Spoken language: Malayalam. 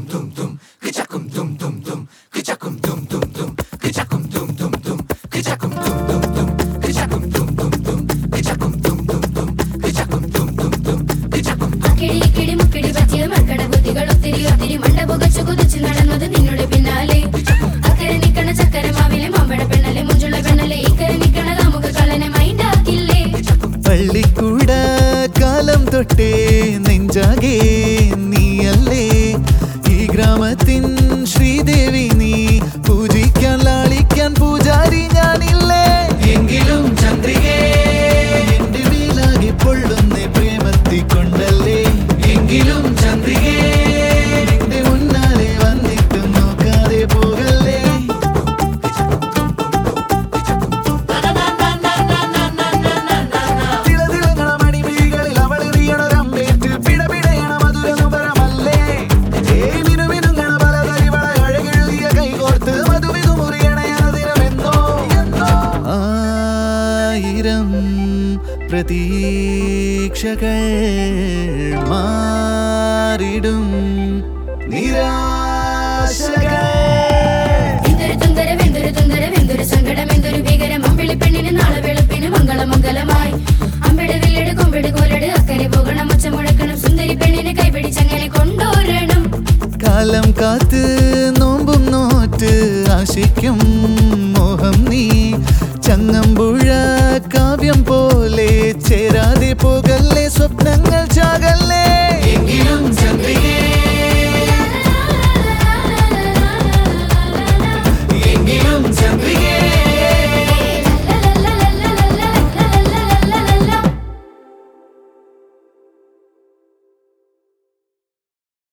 അക്കിടി ഇക്കിടി മുക്കിടി പറ്റിയ മർക്കട ബുദ്ധികൾ ഒത്തിരി ഒത്തിരി മണ്ട പുകച്ചു കുതിച്ചു നടന്നത് നിന്നോട് പിന്നാലെ അക്കരെ നിക്കണ ചക്കര മാവിലെ മമ്പട പെണ്ണലെ മുഞ്ചുള്ള പെണ്ണലെ ഇക്കരെ നിക്കണ നമുക്ക് കളനെ മൈൻഡാക്കില്ലേ പള്ളിക്കൂട കാലം തൊട്ടേ നെഞ്ചാകെ നീയല്ലേ ഈ ഗ്രാമത്തിൻ ശ്രീദേവി നീ പൂജിക്കാൻ ലാളിക്കാൻ പൂജാരി ഞാനില്ലേ എങ്കിലും ചന്ദ്രികേ എന്റെ മേലാകെ പൊള്ളുന്ന പ്രേമത്തി കൊണ്ടല്ലേ എങ്കിലും ചന്ദ്രികേ എന്റെ മുന്നാലെ വന്നിട്ട് നോക്കാതെ പോകല്ലേ തിളതിളങ്ങണ മണിമിഴികളിൽ അവളെറിയണൊരമ്പേറ്റ് പിടപിടയണ മധുരനുപരമല്ലേ ഏയ് മിനുമിനുങ്ങണ പലതരിവള അഴകെഴുതിയ കൈകോർത്ത് മധുവിധു മുറിയണയനദിനമെന്നോ ആയിരം പ്രതീക്ഷകൾ മാറിടും നിരാശകൾ എന്തൊരു തുന്തര വെന്തൊരു തുന്തര വെന്തൊരു സങ്കടം എന്തൊരു ഭീകരം അമ്പിളി പെണ്ണിന് നാളെ വെളുപ്പിന് മംഗളമംഗലമായി അമ്പിട് വില്ലട് കൊമ്പിട് കോലട് അക്കരെ പോകണം ഒച്ച മുഴക്കണം സുന്ദരി പെണ്ണിനെ കൈപിടിച്ചങ്ങനെ കൊണ്ടുവരണം കാലം കാത്ത്